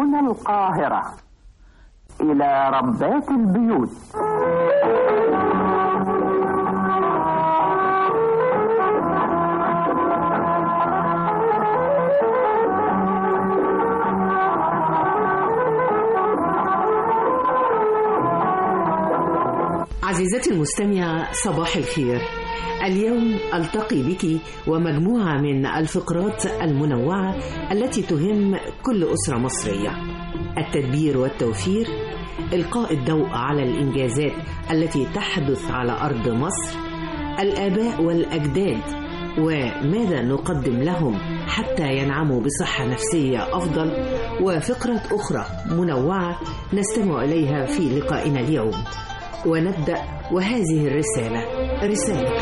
من القاهرة إلى ربات البيوت عزيزتي المستمعة صباح الخير اليوم ألتقي بك ومجموعة من الفقرات المنوعة التي تهم كل أسرة مصرية التدبير والتوفير إلقاء الضوء على الإنجازات التي تحدث على أرض مصر الآباء والأجداد وماذا نقدم لهم حتى ينعموا بصحة نفسية أفضل وفقرة أخرى منوعة نستمع إليها في لقائنا اليوم ونبدأ وهذه الرسالة رسالة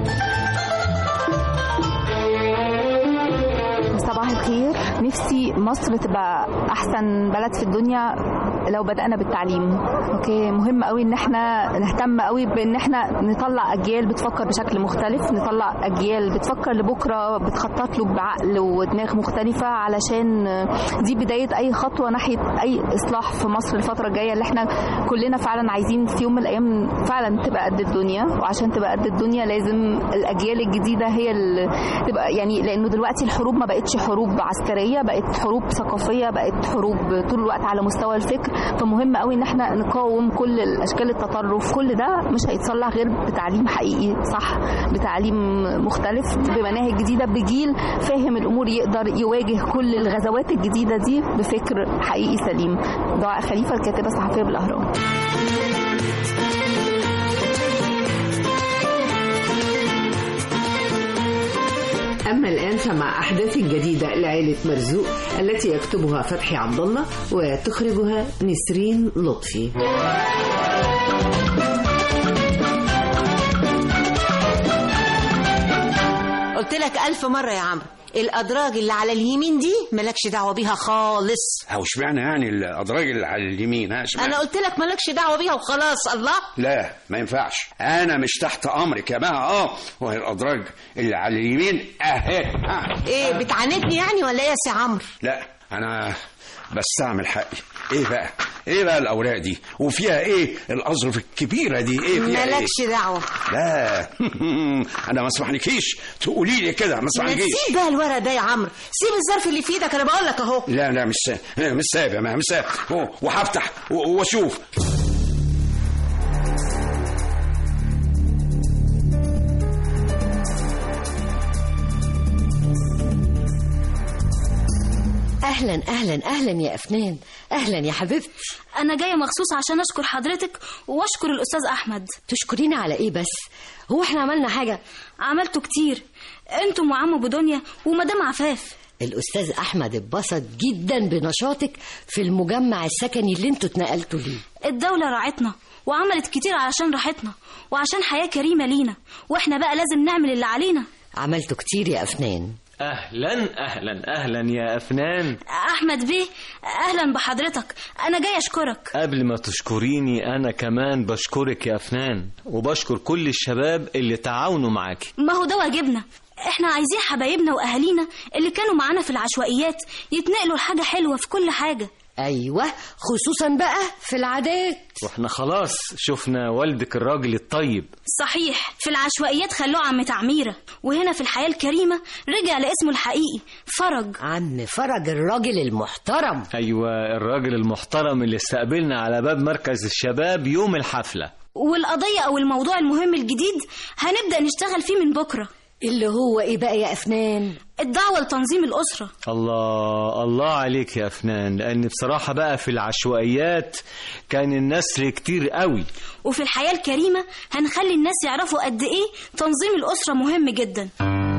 صباح الخير نفسي مصر تبقى احسن بلد في الدنيا لو بدأنا بالتعليم اوكي مهم قوي ان احنا نهتم قوي بان احنا نطلع اجيال بتفكر بشكل مختلف نطلع اجيال بتفكر لبكره بتخطط له بعقل ودماغ مختلفه علشان دي بدايه اي خطوه ناحيه اي اصلاح في مصر الفتره الجايه اللي احنا كلنا فعلا عايزين في يوم من الايام فعلا تبقى قد الدنيا وعشان تبقى قد الدنيا لازم الاجيال الجديده هي اللي تبقى يعني لانه دلوقتي الحروب ما بقتش حروب عسكريه بقت حروب ثقافيه بقت حروب طول الوقت على مستوى الفكر فمهم قوي ان احنا نقاوم كل الاشكال التطرف كل ده مش هيتصلح غير بتعليم حقيقي صح بتعليم مختلف بمناهج جديده بجيل فاهم الامور يقدر يواجه كل الغزوات الجديده دي بفكر حقيقي سليم دعاء خليفه الكاتبه الصحفيه بالاهرام أما الآن فمع أحداث جديدة لعائلة مرزوق التي يكتبها فتحي عبد الله وتخرجها نسرين لطفي. قلت لك ألف مرة يا عمرو الأدراج اللي على اليمين دي مالكش دعوة بيها خالص هو اشمعنى يعني الادراج اللي على اليمين ها اشمعنى أنا قلت لك مالكش دعوة بيها وخلاص الله لا ما ينفعش انا مش تحت امرك يا بقى اه وهي الادراج اللي على اليمين اهي ها. إيه بتعاندني يعني ولا إيه يا سي عمرو لا انا بستعمل حقي ايه بقى ايه بقى الاوراق دي وفيها ايه الاظرف الكبيره دي ايه فيها ايه مالكش دعوة لا انا ما اسمحلكيش تقولي لي كده ما ما اسمحلكيش تسيب بقى الورق ده يا عمرو سيب الظرف اللي في ايدك انا بقول لك اهو لا لا مش سا... مش سابع ما مش سابع أوه، وهفتح و- واشوف اهلا اهلا اهلا يا افنان اهلا يا حبيبتي أنا جاية مخصوص عشان أشكر حضرتك وأشكر الأستاذ أحمد تشكرينا على ايه بس هو احنا عملنا حاجه عملتوا كتير أنتم وعم أبو دنيا ومدام عفاف الاستاذ احمد اتبسط جدا بنشاطك في المجمع السكني اللي انتوا اتنقلتوا ليه الدولة راعتنا وعملت كتير علشان راحتنا وعشان حياة كريمة لينا وإحنا بقى لازم نعمل اللي علينا عملتوا كتير يا افنان اهلا اهلا اهلا يا افنان أحمد بيه أهلا بحضرتك أنا جاي أشكرك قبل ما تشكريني انا كمان بشكرك يا افنان وبشكر كل الشباب اللي تعاونوا معاكي ما هو ده واجبنا احنا عايزين حبايبنا واهالينا اللي كانوا معانا في العشوائيات يتنقلوا لحاجه حلوه في كل حاجه ايوه خصوصا بقى في العادات واحنا خلاص شفنا والدك الراجل الطيب صحيح في العشوائيات خلوه عم تعميره وهنا في الحياه الكريمه رجع لاسمه الحقيقي فرج عم فرج الراجل المحترم ايوه الراجل المحترم اللي استقبلنا على باب مركز الشباب يوم الحفله والقضيه او الموضوع المهم الجديد هنبدا نشتغل فيه من بكره اللي هو ايه بقى يا افنان الدعوه لتنظيم الاسره الله الله عليك يا افنان لان بصراحه بقى في العشوائيات كان النسر كتير قوي وفي الحياه الكريمه هنخلي الناس يعرفوا قد ايه تنظيم الاسره مهم جدا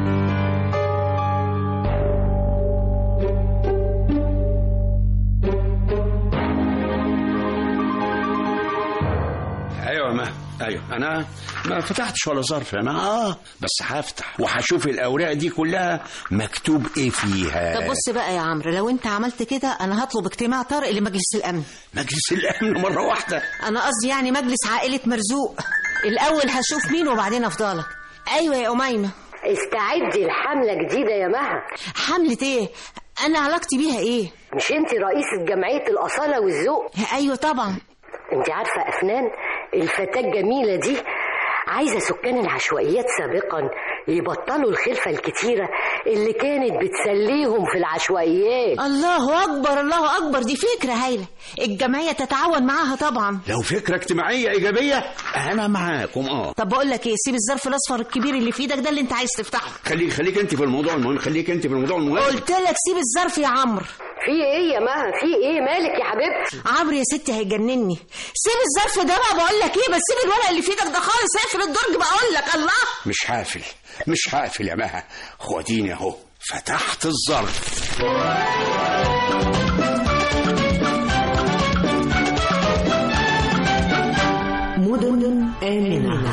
ايوه ما ايوه انا ما فتحتش ولا ظرف انا اه بس هفتح وهشوف الاوراق دي كلها مكتوب ايه فيها طب بص بقى يا عمرو لو انت عملت كده انا هطلب اجتماع طارئ لمجلس الامن مجلس الامن مره واحده انا قصدي يعني مجلس عائله مرزوق الاول هشوف مين وبعدين افضلك ايوه يا اميمه استعدي لحملة جديدة يا مها حمله ايه انا علاقتي بيها ايه مش انت رئيسة جمعية الأصالة والذوق ايوه طبعا انت عارفة أفنان الفتاة الجميلة دي عايزة سكان العشوائيات سابقا يبطلوا الخلفة الكتيرة اللي كانت بتسليهم في العشوائيات الله اكبر الله اكبر دي فكره هايله الجمعيه تتعاون معاها طبعا لو فكرة اجتماعية إيجابية أنا معاكم أه طب بقول لك ايه سيب الظرف الاصفر الكبير اللي في ايدك ده اللي انت عايز تفتحه خليك خليك أنت في الموضوع المهم خليك أنت في الموضوع المهم قلت لك سيب الظرف يا عمرو في ايه يا مها في ايه مالك يا حبيبتي عمرو يا ستي هيجنني سيب الظرف ده بقى بقول لك ايه بس سيب الورق اللي في ايدك ده خالص اقفل الدرج بقول لك الله مش حافل مش حافل يا مها خديني أهو فتحت الظرف مدن آمنة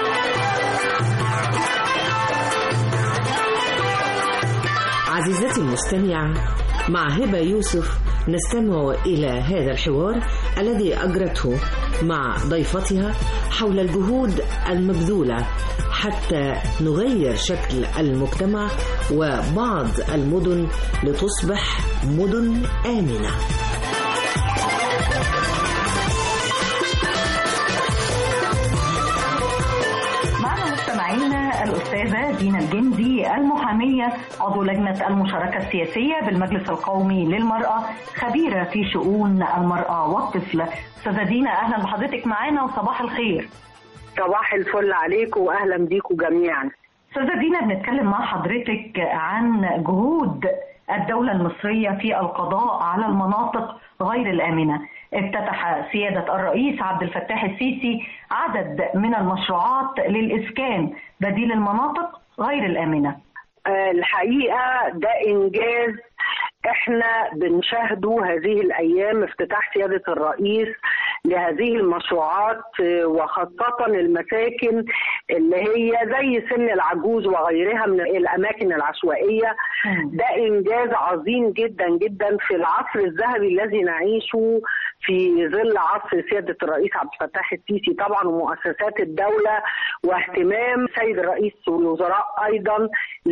عزيزتي المستمعة مع هبة يوسف نستمع إلى هذا الحوار الذي أجرته مع ضيفتها حول الجهود المبذولة حتى نغير شكل المجتمع وبعض المدن لتصبح مدن آمنة معنا مستمعينا الأستاذة دينا الجندي المحامية عضو لجنة المشاركة السياسية بالمجلس القومي للمرأة خبيرة في شؤون المرأة والطفل أستاذة دينا أهلا بحضرتك معانا وصباح الخير صباح الفل عليكم واهلا بيكم جميعا أستاذة دينا بنتكلم مع حضرتك عن جهود الدولة المصرية في القضاء على المناطق غير الآمنة افتتح سيادة الرئيس عبد الفتاح السيسي عدد من المشروعات للإسكان بديل المناطق غير الآمنة آه، الحقيقه ده انجاز احنا بنشاهده هذه الايام افتتاح سياده الرئيس لهذه المشروعات آه، وخاصه المساكن اللي هي زي سن العجوز وغيرها من الاماكن العشوائيه ده انجاز عظيم جدا جدا في العصر الذهبي الذي نعيشه في ظل عصر سياده الرئيس عبد الفتاح السيسي طبعا ومؤسسات الدوله واهتمام سيد الرئيس والوزراء ايضا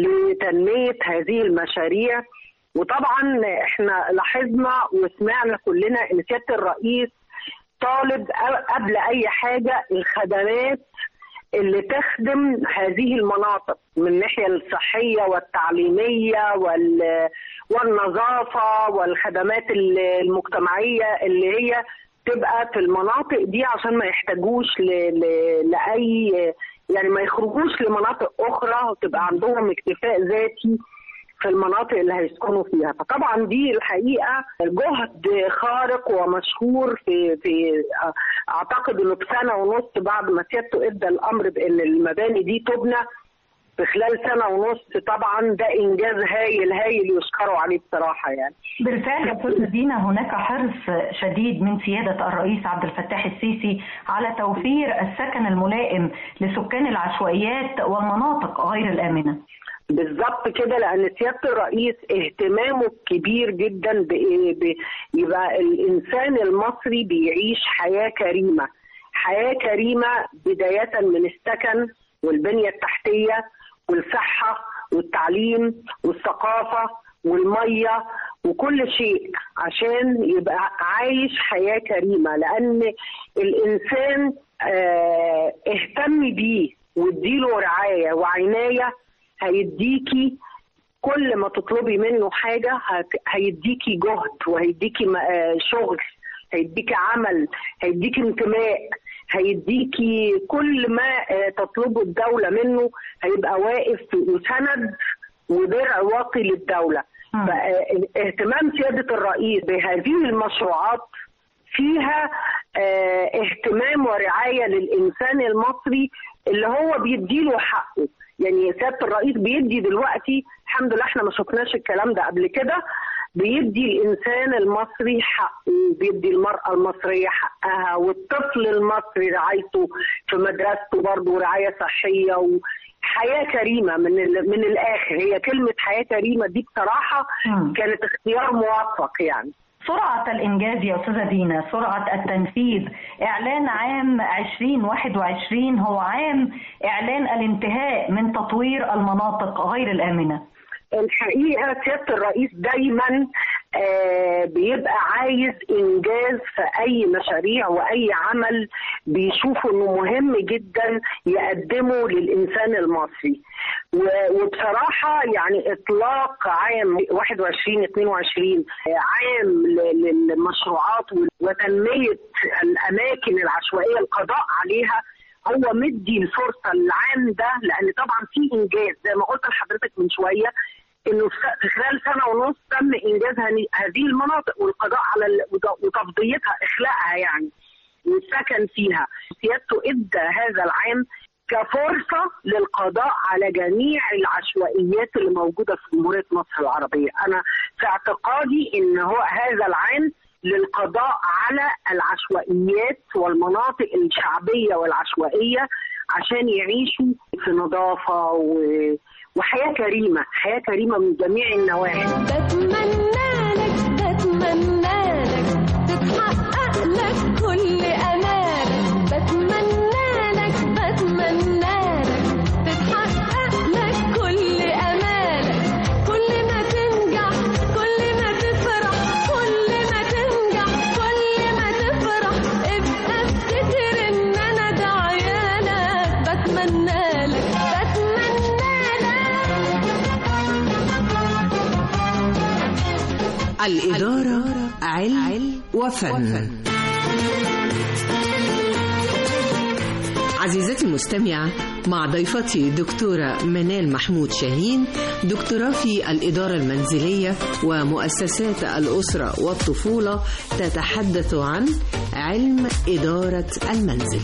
لتنميه هذه المشاريع وطبعا احنا لاحظنا وسمعنا كلنا ان سياده الرئيس طالب قبل اي حاجه الخدمات اللي تخدم هذه المناطق من الناحيه الصحيه والتعليميه وال والنظافه والخدمات المجتمعيه اللي هي تبقى في المناطق دي عشان ما يحتاجوش ل... ل... لاي يعني ما يخرجوش لمناطق اخرى وتبقى عندهم اكتفاء ذاتي في المناطق اللي هيسكنوا فيها فطبعا دي الحقيقه جهد خارق ومشهور في في اعتقد انه بسنه ونص بعد ما سيادته ادى الامر بان المباني دي تبنى في خلال سنه ونص طبعا ده انجاز هايل هايل يشكروا عليه بصراحه يعني بالفعل يا استاذه دينا هناك حرص شديد من سياده الرئيس عبد الفتاح السيسي على توفير السكن الملائم لسكان العشوائيات والمناطق غير الامنه بالظبط كده لان سياده الرئيس اهتمامه كبير جدا بايه ب- يبقى الانسان المصري بيعيش حياه كريمه حياه كريمه بدايه من السكن والبنيه التحتيه والصحه والتعليم والثقافه والميه وكل شيء عشان يبقى عايش حياه كريمه لان الانسان آه، اهتم بيه واديله رعايه وعنايه هيديكي كل ما تطلبي منه حاجة هت- هيديكي جهد وهيديكي م- آه، شغل هيديكي عمل هيديكي انتماء هيديكي كل ما آه، تطلبه الدولة منه هيبقى واقف وسند ودرع واقي للدولة فاهتمام سيادة الرئيس بهذه المشروعات فيها آه، اهتمام ورعاية للإنسان المصري اللي هو بيديله حقه يعني سيادة الرئيس بيدي دلوقتي الحمد لله احنا ما شفناش الكلام ده قبل كده بيدي الإنسان المصري حقه بيدي المرأة المصرية حقها والطفل المصري رعايته في مدرسته برضه رعاية صحية وحياة كريمة من ال- من الآخر هي كلمة حياة كريمة دي بصراحة كانت اختيار موفق يعني سرعة الإنجاز يا أستاذة دينا سرعة التنفيذ إعلان عام 2021 هو عام إعلان الانتهاء من تطوير المناطق غير الآمنة الحقيقه سياده الرئيس دايما آه بيبقى عايز انجاز في اي مشاريع واي عمل بيشوفه انه مهم جدا يقدمه للانسان المصري و- وبصراحه يعني اطلاق عام 21 22 عام ل- للمشروعات وتنميه الاماكن العشوائيه القضاء عليها هو مدي الفرصه العام ده لان طبعا في انجاز زي ما قلت لحضرتك من شويه انه في في خلال سنه ونص تم انجاز هني- هذه المناطق والقضاء على ال- وت- وتفضيتها اخلاءها يعني والسكن فيها سيادته ادى هذا العام كفرصه للقضاء على جميع العشوائيات اللي موجوده في جمهوريه مصر العربيه، انا في اعتقادي ان هو هذا العام للقضاء على العشوائيات والمناطق الشعبيه والعشوائيه عشان يعيشوا في نظافه و... وحياه كريمه، حياه كريمه من جميع النواحي. بتمنى لك بتمنى لك تتحقق لك كل امالك بتمنى لك بتمنى لك تتحقق لك كل امالك كل ما تنجح كل ما تفرح كل ما تنجح كل ما تفرح ابقى افتكر ان انا دعيالك بتمنى لك الإدارة علم وفن عزيزتي المستمعة مع ضيفتي دكتورة منال محمود شاهين دكتوراه في الإدارة المنزلية ومؤسسات الأسرة والطفولة تتحدث عن علم إدارة المنزل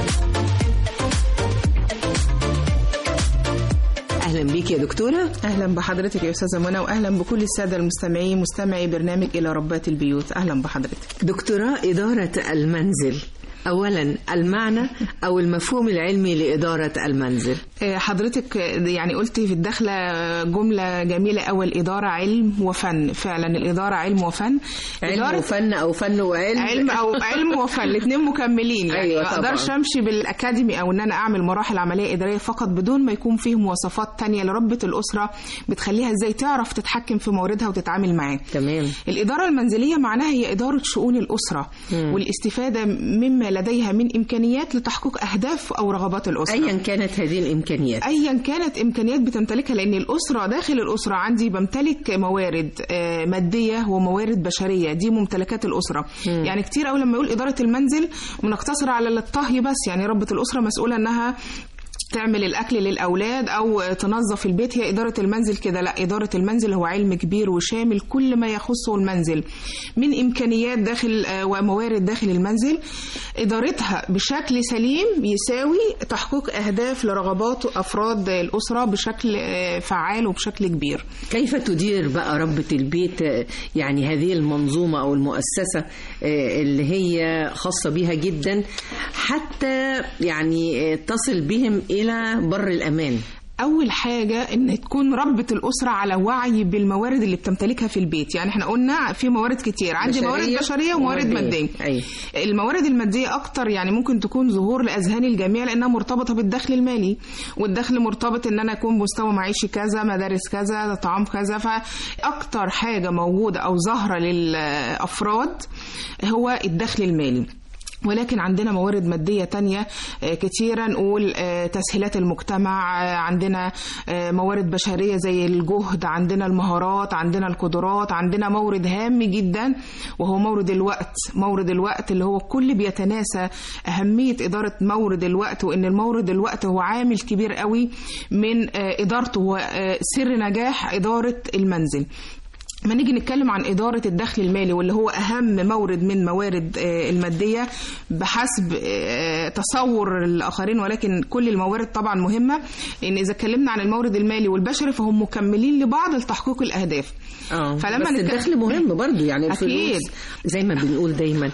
أهلا بيك يا دكتورة اهلا بحضرتك يا استاذه منى واهلا بكل الساده المستمعين مستمعي برنامج الى ربات البيوت اهلا بحضرتك دكتوراه إدارة المنزل أولا المعنى أو المفهوم العلمي لإدارة المنزل آه، حضرتك آه، يعني قلتي في الدخلة آه، جملة جميلة أول الإدارة علم وفن فعلا الإدارة علم وفن علم إدارة- وفن أو فن وعلم علم أو علم وفن الاثنين مكملين يعني أيوة ما طبعاً. أقدرش أمشي بالأكاديمي أو إن أنا أعمل مراحل عملية إدارية فقط بدون ما يكون فيه مواصفات تانية لربة الأسرة بتخليها إزاي تعرف تتحكم في مواردها وتتعامل معاه تمام الإدارة المنزلية معناها هي إدارة شؤون الأسرة مم. والاستفادة مما لديها من إمكانيات لتحقيق أهداف أو رغبات الأسرة أيا كانت هذه الإمكانيات ايا كانت امكانيات بتمتلكها لان الاسره داخل الاسره عندي بمتلك موارد آه، ماديه وموارد بشريه دي ممتلكات الاسره مم. يعني كتير قوي لما يقول اداره المنزل ونقتصر على الطهي بس يعني ربة الاسره مسؤوله انها تعمل الاكل للاولاد او تنظف البيت هي اداره المنزل كده لا اداره المنزل هو علم كبير وشامل كل ما يخصه المنزل من امكانيات داخل آه، وموارد داخل المنزل ادارتها بشكل سليم يساوي تحقيق اهداف لرغبات افراد الاسره بشكل آه، فعال وبشكل كبير كيف تدير بقى ربة البيت آه، يعني هذه المنظومة أو المؤسسة آه، اللي هي خاصة بها جدا حتى يعني آه، تصل بهم إلى بر الأمان اول حاجه ان تكون ربة الاسره على وعي بالموارد اللي بتمتلكها في البيت يعني احنا قلنا في موارد كتير عندي بشرية موارد بشريه وموارد ومادية. ماديه أيوة. الموارد الماديه اكتر يعني ممكن تكون ظهور لاذهان الجميع لانها مرتبطه بالدخل المالي والدخل مرتبط ان انا اكون مستوى معيشي كذا مدارس كذا طعام كذا فاكتر حاجه موجوده او ظاهره للافراد هو الدخل المالي ولكن عندنا موارد مادية تانية آه، كتيرة نقول آه، تسهيلات المجتمع آه، عندنا آه، موارد بشرية زي الجهد عندنا المهارات عندنا القدرات عندنا مورد هام جدا وهو مورد الوقت مورد الوقت اللي هو الكل بيتناسى أهمية إدارة مورد الوقت وإن المورد الوقت هو عامل كبير قوي من آه، إدارته وسر نجاح إدارة المنزل ما نيجي نتكلم عن إدارة الدخل المالي واللي هو أهم مورد من موارد آه، المادية بحسب آه، تصور الآخرين ولكن كل الموارد طبعا مهمة لأن إذا اتكلمنا عن المورد المالي والبشري فهم مكملين لبعض لتحقيق الأهداف اه فلما بس نتكلم- الدخل مهم برضو يعني الفلوس أكيد. زي ما بنقول دايما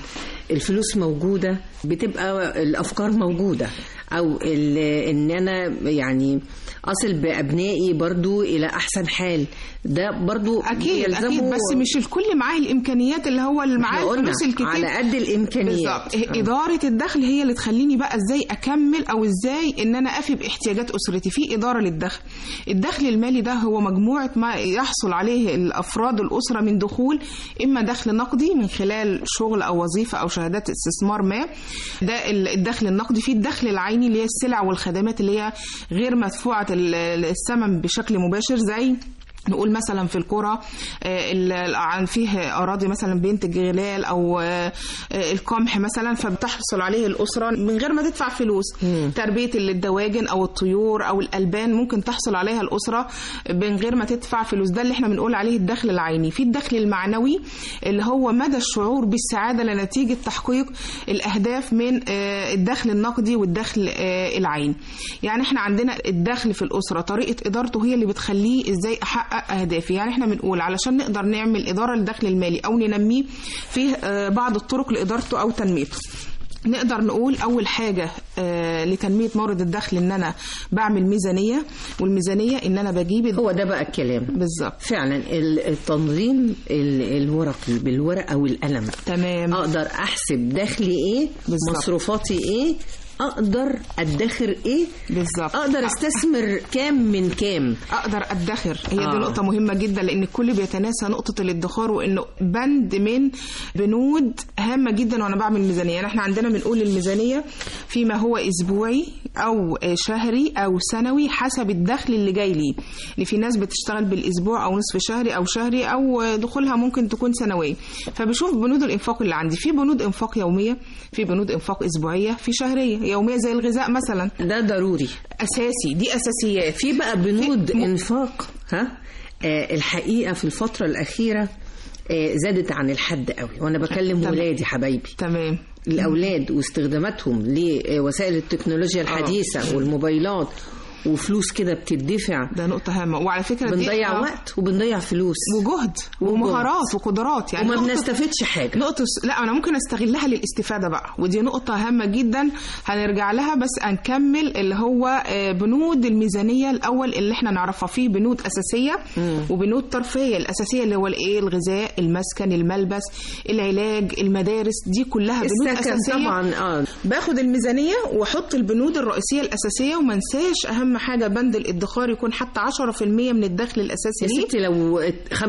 الفلوس موجودة بتبقى الأفكار موجودة أو ال- إن أنا يعني أصل بأبنائي برضو إلى أحسن حال ده برضو اكيد يلزمه- اكيد بس مش الكل معاه الامكانيات اللي هو اللي معاه إحنا قلنا الفلوس الكتير على قد الإمكانيات. بالظبط آه. اداره الدخل هي اللي تخليني بقى ازاي اكمل او ازاي ان انا افي باحتياجات اسرتي في اداره للدخل الدخل المالي ده هو مجموعه ما يحصل عليه الافراد الاسره من دخول اما دخل نقدي من خلال شغل او وظيفه او شهادات استثمار ما ده ال- الدخل النقدي في الدخل العيني اللي هي السلع والخدمات اللي هي غير مدفوعه ال- الثمن بشكل مباشر زي نقول مثلا في القرى آه، ال- ال- عن فيه اراضي مثلا بينتج غلال او آه، آه، القمح مثلا فبتحصل عليه الاسره من غير ما تدفع فلوس تربيه الدواجن او الطيور او الالبان ممكن تحصل عليها الاسره من غير ما تدفع فلوس ده اللي احنا بنقول عليه الدخل العيني في الدخل المعنوي اللي هو مدى الشعور بالسعاده لنتيجه تحقيق الاهداف من آه، الدخل النقدي والدخل آه، العيني يعني احنا عندنا الدخل في الاسره طريقه ادارته هي اللي بتخليه ازاي احقق اهدافي يعني احنا بنقول علشان نقدر نعمل اداره للدخل المالي او ننميه فيه آه، بعض الطرق لادارته او تنميته نقدر نقول اول حاجه آه لتنميه مورد الدخل ان انا بعمل ميزانيه والميزانيه ان انا بجيب هو ده بقى الكلام بالظبط فعلا ال- التنظيم ال- الورقي بالورقه والقلم تمام اقدر احسب دخلي ايه بالظبط. مصروفاتي ايه اقدر ادخر ايه بالظبط اقدر استثمر كام من كام اقدر ادخر هي دي آه. نقطه مهمه جدا لان الكل بيتناسى نقطه الادخار وانه بند من بنود هامه جدا وانا بعمل ميزانيه يعني احنا عندنا بنقول الميزانيه فيما هو اسبوعي او شهري او سنوي حسب الدخل اللي جاي لي ان في ناس بتشتغل بالاسبوع او نصف شهري او شهري او دخولها ممكن تكون سنويه فبشوف بنود الانفاق اللي عندي في بنود انفاق يوميه في بنود انفاق اسبوعيه في شهريه يوميه زي الغذاء مثلا ده ضروري اساسي دي اساسيات في بقى بنود انفاق ها آه الحقيقه في الفتره الاخيره آه زادت عن الحد قوي وانا بكلم تمام. ولادي حبايبي تمام الاولاد واستخداماتهم لوسائل التكنولوجيا الحديثه والموبايلات وفلوس كده بتدفع ده نقطة هامة وعلى فكرة دي بنضيع آه. وقت وبنضيع فلوس وجهد ومهارات وقدرات يعني وما نقطة- بنستفدش حاجة نقطة لا أنا ممكن أستغلها للاستفادة بقى ودي نقطة هامة جدا هنرجع لها بس هنكمل اللي هو آه، بنود الميزانية الأول اللي احنا نعرفها فيه بنود أساسية وبنود ترفيهية الأساسية اللي هو الإيه الغذاء المسكن الملبس العلاج المدارس دي كلها بنود السكن أساسية طبعا اه باخد الميزانية واحط البنود الرئيسية الأساسية وما انساش أهم حاجة بند الادخار يكون حتى 10% من الدخل الأساسي يا ليه ستي لو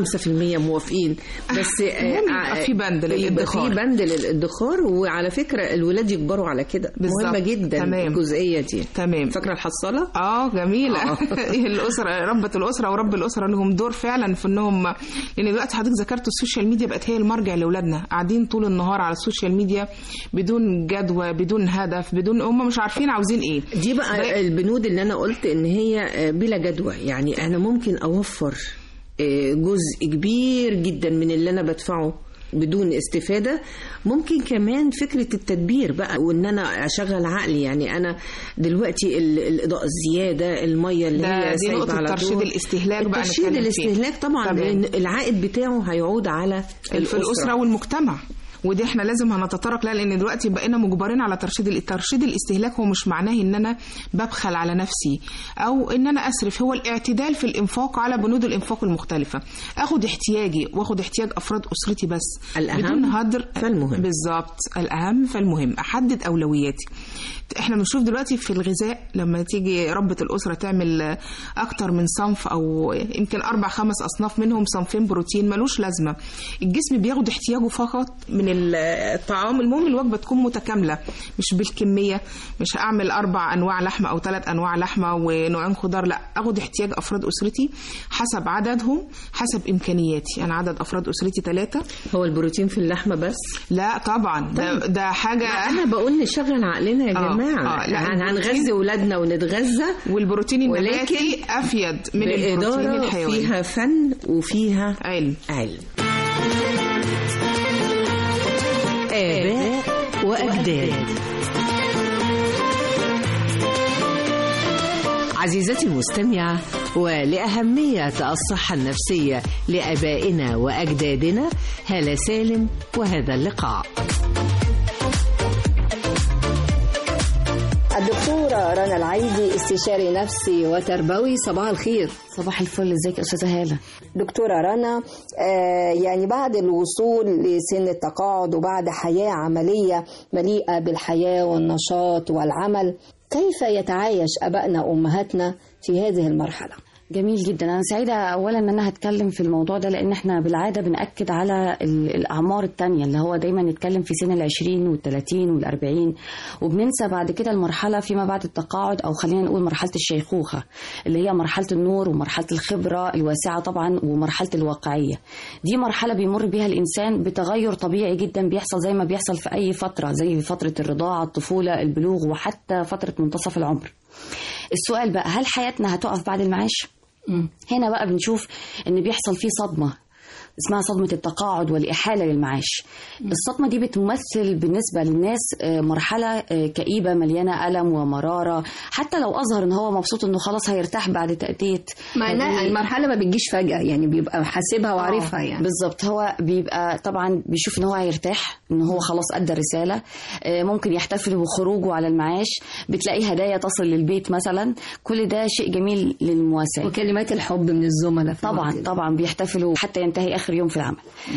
5% موافقين بس المهم يبقى في بند يبقى للادخار. في بند للادخار وعلى فكره الولاد يكبروا على كده بالظبط. مهمه جدا تمام. الجزئيه دي تمام فاكره الحصاله اه جميلة آه. الأسرة ربة الأسرة ورب الأسرة لهم دور فعلا في إنهم لأن دلوقتي حضرتك ذكرت السوشيال ميديا بقت هي المرجع لأولادنا قاعدين طول النهار على السوشيال ميديا بدون جدوى بدون هدف بدون هم مش عارفين عاوزين إيه دي بقى البنود اللي انا قلت ان هي آه، بلا جدوى يعني انا ممكن اوفر آه، جزء كبير جدا من اللي انا بدفعه بدون استفادة ممكن كمان فكرة التدبير بقى وان انا اشغل عقلي يعني انا دلوقتي ال- الاضاءة الزيادة المية اللي ده- هي دي سايبة نقطة على ترشيد طول. الاستهلاك بقى ترشيد نتكلم فيه. الاستهلاك طبعا تمام. لان العائد بتاعه هيعود على في الأسرة والمجتمع ودي احنا لازم هنتطرق لها لان دلوقتي بقينا مجبرين على ترشيد ال- ترشيد الاستهلاك هو مش معناه ان انا ببخل على نفسي او ان انا اسرف هو الاعتدال في الانفاق على بنود الانفاق المختلفه اخد احتياجي واخد احتياج افراد اسرتي بس الأهم بدون هدر فالمهم. بالظبط الاهم فالمهم احدد اولوياتي احنا بنشوف دلوقتي في الغذاء لما تيجي ربة الأسرة تعمل أكتر من صنف أو يمكن أربع خمس أصناف منهم صنفين بروتين ملوش لازمة الجسم بياخد احتياجه فقط من الطعام المهم الوجبة تكون متكاملة مش بالكمية مش هعمل أربع أنواع لحمة أو ثلاث أنواع لحمة ونوعين خضار لا أخد احتياج أفراد أسرتي حسب عددهم حسب إمكانياتي أنا عدد أفراد أسرتي ثلاثة هو البروتين في اللحمة بس لا طبعا ده, ده حاجة انا بقول نشغل عقلنا يا آه، جماعه آه، لا، هن- البروتين- هنغذي ولادنا ونتغذى والبروتين النباتي ولكن افيد من البروتين بإدارة الحيواني فيها فن وفيها علم علم آباء وأجداد عزيزتي المستمعة ولأهمية الصحة النفسية لآبائنا وأجدادنا هالة سالم وهذا اللقاء الدكتورة رنا العيدي استشاري نفسي وتربوي صباح الخير صباح الفل ازيك يا استاذه هاله دكتورة رنا آه يعني بعد الوصول لسن التقاعد وبعد حياة عملية مليئة بالحياة والنشاط والعمل كيف يتعايش أبائنا وأمهاتنا في هذه المرحلة؟ جميل جدا انا سعيده اولا ان انا هتكلم في الموضوع ده لان احنا بالعاده بناكد على ال- الاعمار التانية اللي هو دايما نتكلم في سن العشرين والتلاتين والاربعين وبننسى بعد كده المرحله فيما بعد التقاعد او خلينا نقول مرحله الشيخوخه اللي هي مرحله النور ومرحله الخبره الواسعه طبعا ومرحله الواقعيه دي مرحله بيمر بيها الانسان بتغير طبيعي جدا بيحصل زي ما بيحصل في اي فتره زي فتره الرضاعه الطفوله البلوغ وحتى فتره منتصف العمر السؤال بقى هل حياتنا هتقف بعد المعاش هنا بقى بنشوف ان بيحصل فيه صدمه اسمها صدمة التقاعد والإحالة للمعاش الصدمة دي بتمثل بالنسبة للناس آه، مرحلة آه، كئيبة مليانة ألم ومرارة حتى لو أظهر إن هو مبسوط إنه خلاص هيرتاح بعد تأدية مع إنها هذه- المرحلة ما بتجيش فجأة يعني بيبقى حاسبها وعارفها آه، يعني بالظبط هو بيبقى طبعا بيشوف ان هو هيرتاح ان هو خلاص ادى الرساله آه، ممكن يحتفل بخروجه على المعاش بتلاقي هدايا تصل للبيت مثلا كل ده شيء جميل للمواساة وكلمات الحب من الزملاء في طبعا الوقت ده. طبعا بيحتفلوا حتى ينتهي اخر يوم في العمل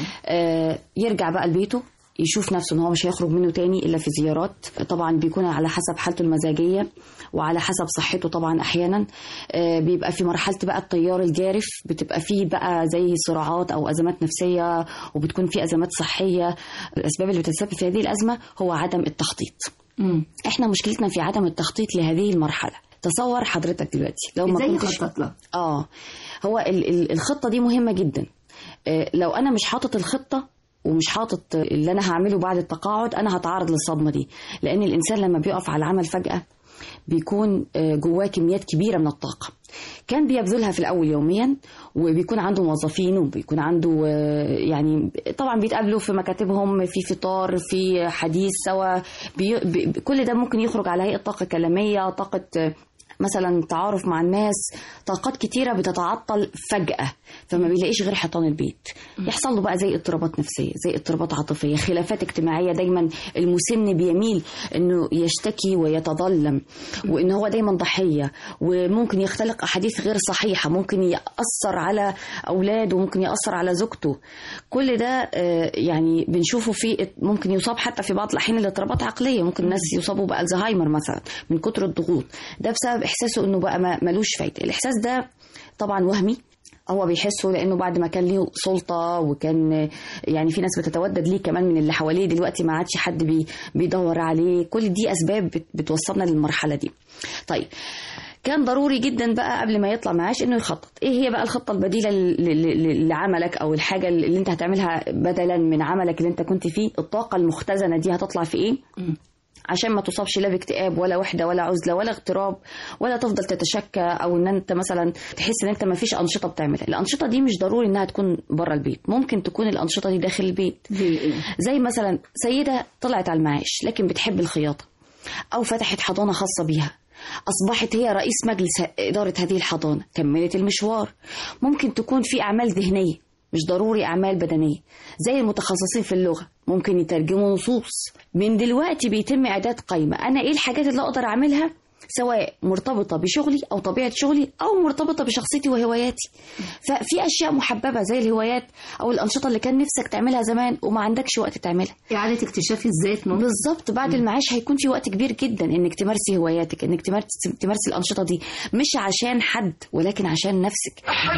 آه، يرجع بقى لبيته يشوف نفسه ان هو مش هيخرج منه تاني الا في زيارات طبعا بيكون على حسب حالته المزاجيه وعلى حسب صحته طبعا احيانا آه، بيبقى في مرحله بقى التيار الجارف بتبقى فيه بقى زي صراعات او ازمات نفسيه وبتكون في ازمات صحيه الاسباب اللي بتتسبب في هذه الازمه هو عدم التخطيط احنا مشكلتنا في عدم التخطيط لهذه المرحله تصور حضرتك دلوقتي لو ما إزاي كنتش يخطط لها؟ اه هو ال- ال- الخطه دي مهمه جدا آه، لو انا مش حاطط الخطه ومش حاطط اللي انا هعمله بعد التقاعد انا هتعرض للصدمه دي لان الانسان لما بيقف على العمل فجاه بيكون آه، جواه كميات كبيره من الطاقه كان بيبذلها في الاول يوميا وبيكون عنده موظفين وبيكون عنده آه، يعني طبعا بيتقابلوا في مكاتبهم في فطار في حديث سوا بي بي كل ده ممكن يخرج على هيئه طاقه كلاميه طاقه آه، مثلا تعارف مع الناس طاقات كتيرة بتتعطل فجأة فما بيلاقيش غير حيطان البيت يحصل له بقى زي اضطرابات نفسية زي اضطرابات عاطفية خلافات اجتماعية دايما المسن بيميل انه يشتكي ويتظلم وان هو دايما ضحية وممكن يختلق احاديث غير صحيحة ممكن يأثر على اولاده وممكن يأثر على زوجته كل ده آه، يعني بنشوفه في ممكن يصاب حتى في بعض الاحيان الاضطرابات عقلية ممكن الناس يصابوا بالزهايمر مثلا من كتر الضغوط ده بسبب احساسه انه بقى ما- ملوش فايده الاحساس ده طبعا وهمي هو بيحسه لانه بعد ما كان ليه سلطه وكان يعني في ناس بتتودد ليه كمان من اللي حواليه دلوقتي ما عادش حد بي بيدور عليه كل دي اسباب بت- بتوصلنا للمرحله دي طيب كان ضروري جدا بقى قبل ما يطلع معاش انه يخطط ايه هي بقى الخطه البديله ل- ل- ل- لعملك او الحاجه اللي انت هتعملها بدلا من عملك اللي انت كنت فيه الطاقه المختزنه دي هتطلع في ايه عشان ما تصابش لا باكتئاب ولا وحده ولا عزله ولا اغتراب ولا تفضل تتشكى او ان انت مثلا تحس ان انت ما فيش انشطه بتعملها الانشطه دي مش ضروري انها تكون بره البيت ممكن تكون الانشطه دي داخل البيت زي مثلا سيده طلعت على المعاش لكن بتحب الخياطه او فتحت حضانه خاصه بيها أصبحت هي رئيس مجلس إدارة هذه الحضانة كملت المشوار ممكن تكون في أعمال ذهنية مش ضروري أعمال بدنية زي المتخصصين في اللغة ممكن يترجموا نصوص من دلوقتي بيتم إعداد قائمة أنا إيه الحاجات اللي أقدر أعملها سواء مرتبطة بشغلي أو طبيعة شغلي أو مرتبطة بشخصيتي وهواياتي ففي أشياء محببة زي الهوايات أو الأنشطة اللي كان نفسك تعملها زمان وما عندكش وقت تعملها إعادة اكتشاف الذات ممكن بالظبط بعد المعاش هيكون في وقت كبير جدا انك تمارسي هواياتك انك تمارسي تمارسي الانشطه دي مش عشان حد ولكن عشان نفسك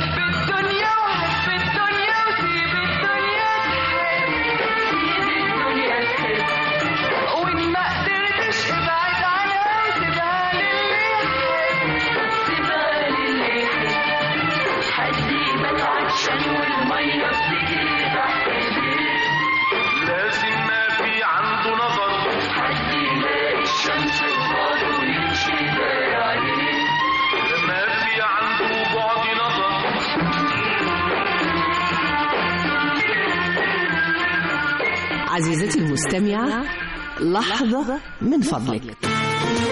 الدنيا وحب الدنيا وسيب الدنيا تحب سيب الدنيا تحب وإن ما قدرتش ابعد عنها وسيبها للي يحب سيبها للي يحب حد يبات عطشان والمية بتجري تحت البيت لازم ما في عنده نظر حد يلاقي الشمس تبعد ويمشي داير عليه ما في عنده بعد نظر عزيزتي المستمعة لحظة من فضلك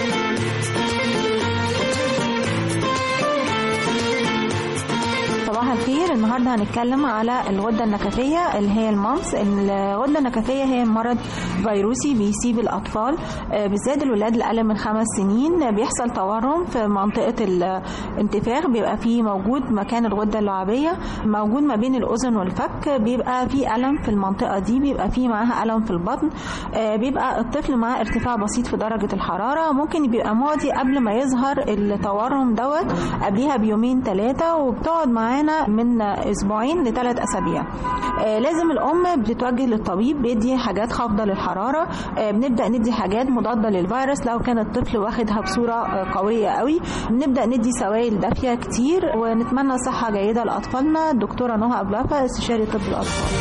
صباح الخير النهارده هنتكلم على الغده النكفيه اللي هي المامس الغده النكفيه هي مرض فيروسي بيصيب الاطفال آه، بالذات الولاد اللي اقل من خمس سنين بيحصل تورم في منطقه الانتفاخ بيبقى فيه موجود مكان الغده اللعابيه موجود ما بين الاذن والفك بيبقى فيه الم في المنطقه دي بيبقى فيه معاها الم في البطن آه، بيبقى الطفل معاه ارتفاع بسيط في درجه الحراره ممكن بيبقى ماضي قبل ما يظهر التورم دوت قبليها بيومين ثلاثه وبتقعد معانا من اسبوعين لثلاث اسابيع آه، لازم الام بتتوجه للطبيب بيدي حاجات خافضه للحراره آه، بنبدا ندي حاجات مضاده للفيروس لو كان الطفل واخدها بصوره آه، قويه قوي بنبدا ندي سوائل دافيه كتير ونتمنى صحه جيده لاطفالنا الدكتوره نهى ابلافه استشاري طب الاطفال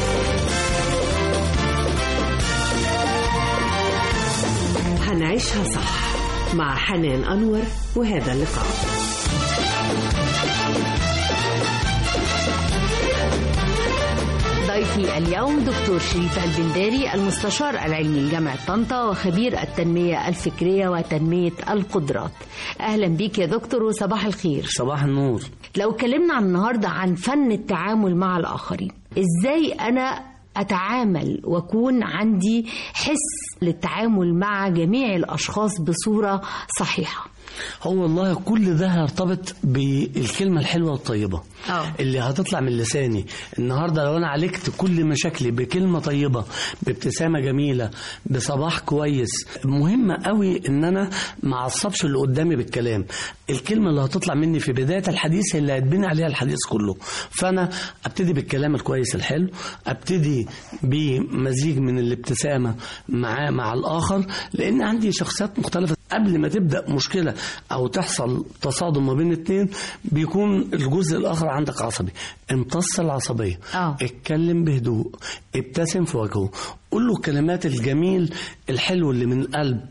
هنعيشها صح مع حنان أنور وهذا اللقاء ضيفي اليوم دكتور شريف البنداري المستشار العلمي لجامعة طنطا وخبير التنمية الفكرية وتنمية القدرات أهلا بيك يا دكتور وصباح الخير صباح النور لو اتكلمنا عن النهاردة عن فن التعامل مع الآخرين إزاي أنا أتعامل وأكون عندي حس للتعامل مع جميع الأشخاص بصورة صحيحة هو والله كل ده هيرتبط بالكلمة الحلوة والطيبة أوه. اللي هتطلع من لساني النهاردة لو أنا عالجت كل مشاكلي بكلمة طيبة بابتسامة جميلة بصباح كويس مهم قوي إن أنا ما اعصبش اللي قدامي بالكلام الكلمة اللي هتطلع مني في بداية الحديث هي اللي هتبني عليها الحديث كله فأنا أبتدي بالكلام الكويس الحلو أبتدي بمزيج من الابتسامة مع مع الآخر لأن عندي شخصيات مختلفة قبل ما تبدأ مشكلة أو تحصل تصادم ما بين اتنين بيكون الجزء الآخر عندك عصبي امتص العصبية آه. اتكلم بهدوء ابتسم في وجهه قول له الكلمات الجميل الحلو اللي من القلب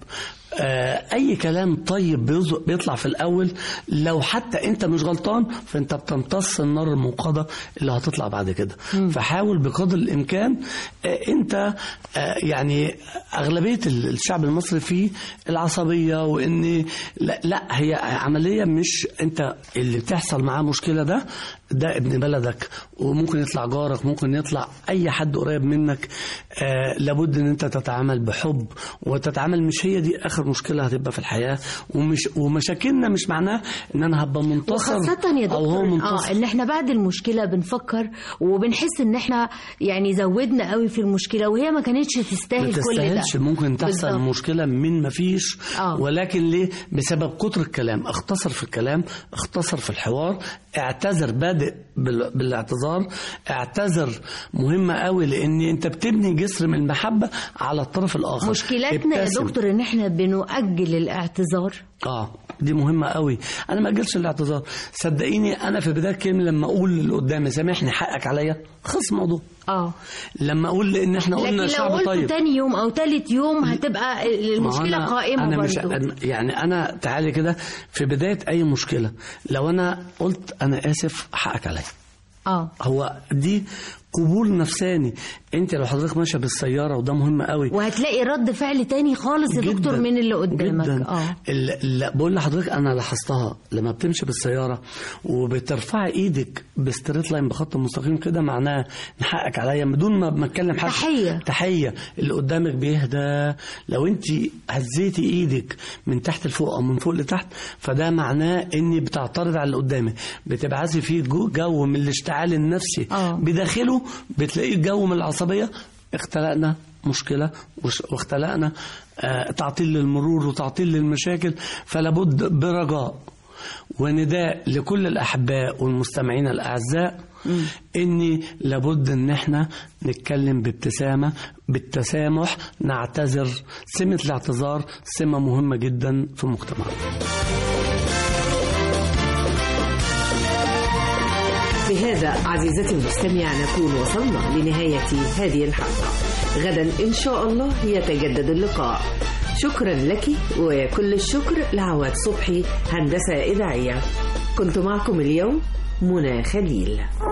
آه، اي كلام طيب بيز- بيطلع في الاول لو حتى انت مش غلطان فانت بتمتص النار الموقده اللي هتطلع بعد كده فحاول بقدر الامكان آه، انت آه، يعني اغلبيه ال- الشعب المصري فيه العصبيه وان لا, لا هي عمليه مش انت اللي بتحصل معاه مشكله ده ده ابن بلدك وممكن يطلع جارك ممكن يطلع اي حد قريب منك آه لابد ان انت تتعامل بحب وتتعامل مش هي دي اخر مشكله هتبقى في الحياه ومش ومشاكلنا مش معناه ان انا هبقى منتصر وخاصة يا او هو دكتور منتصر اه ان احنا بعد المشكلة بنفكر وبنحس ان احنا يعني زودنا قوي في المشكلة وهي ما كانتش ما تستاهل كل ده تستاهلش ممكن تحصل بالظبط. مشكله من ما فيش آه. ولكن ليه بسبب كتر الكلام اختصر في الكلام اختصر في الحوار اعتذر بادئ بال- بالاعتذار اعتذر مهمه قوي لان انت بتبني جسر من المحبه على الطرف الاخر مشكلتنا يا ابتسم. دكتور ان احنا بنؤجل الاعتذار اه دي مهمة قوي أنا ما أجلش الاعتذار صدقيني أنا في بداية كلمة لما أقول اللي قدامي سامحني حقك عليا خلص الموضوع اه لما أقول إن إحنا لكن قلنا لو شعب قلت طيب تاني يوم او تالت يوم هتبقى ما هو المشكلة أنا قائمة أنا مش برضو أنا- يعني أنا تعالي كده في بداية أي مشكلة لو أنا قلت أنا آسف حقك عليا اه هو دي قبول نفساني انت لو حضرتك ماشيه بالسياره وده مهم قوي وهتلاقي رد فعل تاني خالص يا دكتور من اللي قدامك جدا اه ال- لا بقول لحضرتك انا لاحظتها لما بتمشي بالسياره وبترفعي ايدك بستريت لاين بخط مستقيم كده معناه ان حقك عليا بدون ما ما اتكلم حد تحية. تحيه اللي قدامك بيهدى لو انت هزيتي ايدك من تحت لفوق او من فوق لتحت فده معناه اني بتعترض على اللي قدامك بتبعثي فيه جو, جو من الاشتعال النفسي آه. بداخله بتلاقيه جو من العصبيه اختلقنا مشكله وش- واختلقنا آه، تعطيل للمرور وتعطيل للمشاكل فلا بد برجاء ونداء لكل الاحباء والمستمعين الاعزاء اني لابد ان احنا نتكلم بابتسامه بالتسامح نعتذر سمه الاعتذار سمه مهمه جدا في مجتمعنا بهذا عزيزتي المستمعة نكون وصلنا لنهاية هذه الحلقة غدا إن شاء الله يتجدد اللقاء شكرا لك وكل الشكر لعواد صبحي هندسة إذاعية كنت معكم اليوم منى خليل